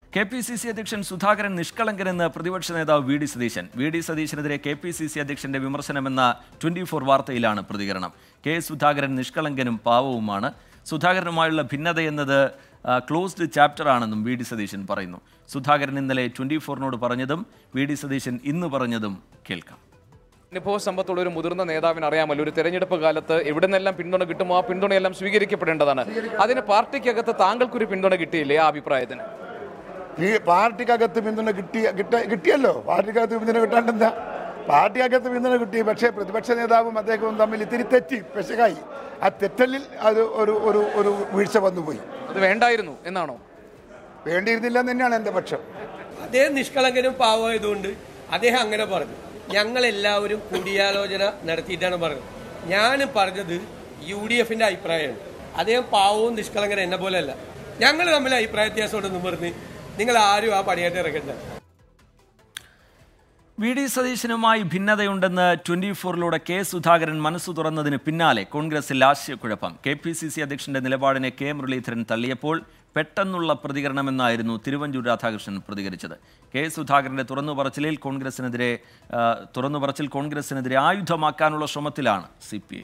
K P C C അധ്യക്ഷൻ സുധാകരൻ നിഷ്കളങ്കനെന്ന് പ്രതിപക്ഷ നേതാവ് വി ഡി സതീശൻ വി ഡി സതീശനെതിരെ കെ പി സി സി അധ്യക്ഷന്റെ വിമർശനമെന്ന ട്വന്റി ഫോർ വാർത്തയിലാണ് പ്രതികരണം കെ സുധാകരൻ നിഷ്കളങ്കനും പാവവുമാണ് സുധാകരനുമായുള്ള ഭിന്നത എന്നത് ആ, ക്ലോസ്ഡ് ചാപ്റ്റർ ആണെന്നും വി ഡി സതീശൻ പറയുന്നു സുധാകരൻ ഇന്നലെ ട്വന്റി ഫോറിനോട് പറഞ്ഞതും വി ഡി സതീശൻ ഇന്ന് പറഞ്ഞതും കേൾക്കാം അനുഭവ സമ്പത്തുള്ള ഒരു മുതിർന്ന നേതാവിന് അറിയാമല്ലോ ഒരു തെരഞ്ഞെടുപ്പ് കാലത്ത് എവിടെ നിന്നെല്ലാം പിന്തുണ കിട്ടുമോ ആ പിന്തുണയെല്ലാം സ്വീകരിക്കപ്പെടേണ്ടതാണ് അതിന് പാർട്ടിക്കകത്ത് താങ്കൾക്കൊരു പിന്തുണ കിട്ടിയില്ലേ ആ അഭിപ്രായത്തിന് ഈ പാർട്ടിക്കകത്ത് പിന്തുണ കിട്ടിയ കിട്ട കിട്ടിയല്ലോ പാർട്ടിക്കകത്ത് പിന്തുണ കിട്ടാണ്ടെന്താ പാർട്ടിക്കകത്ത് പിന്തുണ കിട്ടി പക്ഷേ പ്രതിപക്ഷ നേതാവും അദ്ദേഹവും തമ്മിൽ ഇത്തിരി തെറ്റി പെശകായി ആ തെറ്റലിൽ അത് ഒരു ഒരു ഒരു വീഴ്ച വന്നുപോയി അത് വേണ്ടായിരുന്നു എന്നാണോ വേണ്ടിയിരുന്നില്ല എന്ന് തന്നെയാണ് എൻ്റെ പക്ഷം അദ്ദേഹം നിഷ്കളങ്കനും പാവമായതുകൊണ്ട് അദ്ദേഹം അങ്ങനെ പറഞ്ഞു ഞങ്ങളെല്ലാവരും കൂടിയാലോചന നടത്തിയിട്ടാണ് പറഞ്ഞത് ഞാൻ പറഞ്ഞത് യു ഡി എഫിന്റെ അഭിപ്രായമാണ് അദ്ദേഹം പാവവും നിഷ്കളങ്കനും എന്നെ പോലെയല്ല ഞങ്ങൾ തമ്മിൽ അഭിപ്രായ വ്യത്യാസമുണ്ടെന്ന് പറഞ്ഞ് നിങ്ങൾ ആരും ആ പണിയായിട്ട് ഇറക്കണ്ട വി ഡി സതീശനുമായി ഭിന്നതയുണ്ടെന്ന് ട്വന്റി ഫോറിലൂടെ കെ സുധാകരൻ മനസ്സു തുറന്നതിന് പിന്നാലെ കോൺഗ്രസിൽ ആശയക്കുഴപ്പം കെ പി സി സി അധ്യക്ഷന്റെ നിലപാടിനെ കെ മുരളീധരൻ തള്ളിയപ്പോൾ പെട്ടെന്നുള്ള പ്രതികരണമെന്നായിരുന്നു തിരുവഞ്ചൂർ രാധാകൃഷ്ണൻ പ്രതികരിച്ചത് കെ സുധാകരന്റെ തുറന്നു പറച്ചിലിൽ കോൺഗ്രസിനെതിരെ ആ, തുറന്നു പറച്ചിൽ കോൺഗ്രസിനെതിരെ ആയുധമാക്കാനുള്ള ശ്രമത്തിലാണ് സി പി ഐ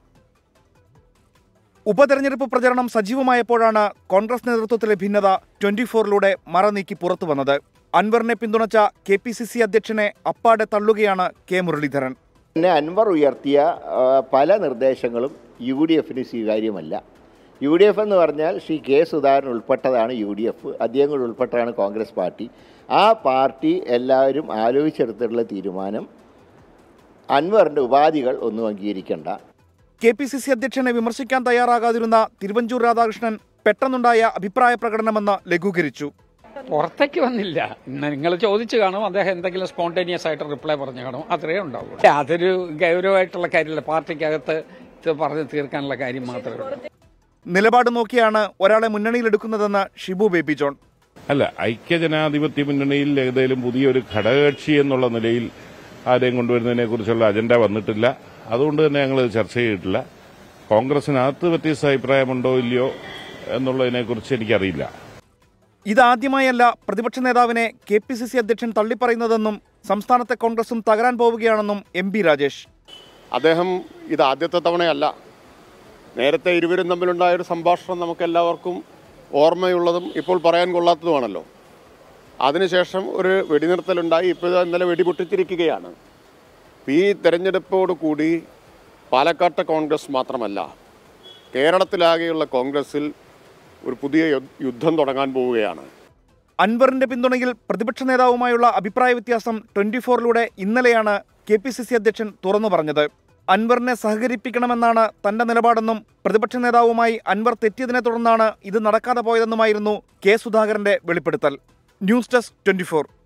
ഉപതെരഞ്ഞെടുപ്പ് പ്രചരണം സജീവമായപ്പോഴാണ് കോൺഗ്രസ് നേതൃത്വത്തിലെ ഭിന്നത ട്വന്റി ഫോറിലൂടെ മറനീക്കി പുറത്തു വന്നത് അൻവറിനെ പിന്തുണച്ച കെ പി സി സി അധ്യക്ഷനെ അപ്പാടെ തള്ളുകയാണ് കെ മുരളീധരൻ പിന്നെ അൻവർ ഉയർത്തിയ ആ, പല നിർദ്ദേശങ്ങളും യു ഡി എഫിന് സ്വീകാര്യമല്ല യു ഡി എഫ് എന്ന് പറഞ്ഞാൽ ശ്രീ കെ സുധാകരൻ ഉൾപ്പെട്ടതാണ് യു ഡി എഫ് അദ്ദേഹം കൂടി ഉൾപ്പെട്ടതാണ് കോൺഗ്രസ് പാർട്ടി ആ പാർട്ടി എല്ലാവരും ആലോചിച്ചെടുത്തിട്ടുള്ള തീരുമാനം അൻവറിൻ്റെ ഉപാധികൾ ഒന്നും അംഗീകരിക്കേണ്ട കെ പി സി സി അധ്യക്ഷനെ വിമർശിക്കാൻ തയ്യാറാകാതിരുന്ന തിരുവഞ്ചൂർ രാധാകൃഷ്ണൻ പെട്ടെന്നുണ്ടായ അഭിപ്രായ പ്രകടനമെന്ന് ലഘൂകരിച്ചു പുറത്തേക്ക് വന്നില്ല നിങ്ങൾ ചോദിച്ചു കാണും അദ്ദേഹം എന്തെങ്കിലും സ്പോണ്ടേനിയസ് ആയിട്ട് റിപ്ലൈ പറഞ്ഞു കാണും അത്രേ ഉണ്ടാവൂ അതൊരു ഗൗരവമായിട്ടുള്ള കാര്യമല്ല പാർട്ടിക്കകത്ത് ഇത് പറഞ്ഞ് തീർക്കാനുള്ള കാര്യം മാത്രമേ ഉള്ളൂ നിലപാട് നോക്കിയാണ് ഒരാളെ മുന്നണിയിലെടുക്കുന്നതെന്ന് ഷിബു ബേബി ജോൺ അല്ല ഐക്യജനാധിപത്യ മുന്നണിയിൽ ഏതെങ്കിലും പുതിയൊരു ഘടകകക്ഷി എന്നുള്ള നിലയിൽ ആരെയും കൊണ്ടുവരുന്നതിനെ കുറിച്ചുള്ള അജണ്ട വന്നിട്ടില്ല അതുകൊണ്ട് തന്നെ ഞങ്ങൾ ചർച്ച ചെയ്തിട്ടില്ല കോൺഗ്രസിനകത്ത് വ്യത്യസ്ത അഭിപ്രായമുണ്ടോ ഇല്ലയോ എന്നുള്ളതിനെക്കുറിച്ച് എനിക്കറിയില്ല ഇതാദ്യമായല്ല പ്രതിപക്ഷ നേതാവിനെ കെ പി സി സി അധ്യക്ഷൻ തള്ളിപ്പറയുന്നതെന്നും സംസ്ഥാനത്തെ കോൺഗ്രസും തകരാൻ പോവുകയാണെന്നും എം പി രാജേഷ് അദ്ദേഹം ഇത് ആദ്യത്തെ തവണയല്ല നേരത്തെ ഇരുവരും തമ്മിലുണ്ടായ ഒരു സംഭാഷണം നമുക്ക് എല്ലാവർക്കും ഓർമ്മയുള്ളതും ഇപ്പോൾ പറയാൻ കൊള്ളാത്തതുമാണല്ലോ അതിനുശേഷം ഒരു വെടിനിർത്തലുണ്ടായി ഇപ്പോൾ ഇത് ഇന്നലെ വെടിപൊട്ടിച്ചിരിക്കുകയാണ് ഈ തെരഞ്ഞെടുപ്പോട് കൂടി പാലക്കാട്ടെ കോൺഗ്രസ് മാത്രമല്ല കേരളത്തിലാകെയുള്ള കോൺഗ്രസിൽ ഒരു പുതിയ യു- യുദ്ധം തുടങ്ങാൻ പോവുകയാണ് അൻവറിന്റെ പിന്തുണയിൽ പ്രതിപക്ഷ നേതാവുമായുള്ള അഭിപ്രായ വ്യത്യാസം ട്വന്റി ഫോറിലൂടെ ഇന്നലെയാണ് കെ പി സി സി അധ്യക്ഷൻ തുറന്നു പറഞ്ഞത് അൻവറിനെ സഹകരിപ്പിക്കണമെന്നാണ് തന്റെ നിലപാടെന്നും പ്രതിപക്ഷ നേതാവുമായി അൻവർ തെറ്റിയതിനെ തുടർന്നാണ് ഇത് നടക്കാതെ പോയതെന്നുമായിരുന്നു കെ സുധാകരന്റെ വെളിപ്പെടുത്തൽ ന്യൂസ് ഡെസ്ക് ട്വന്റി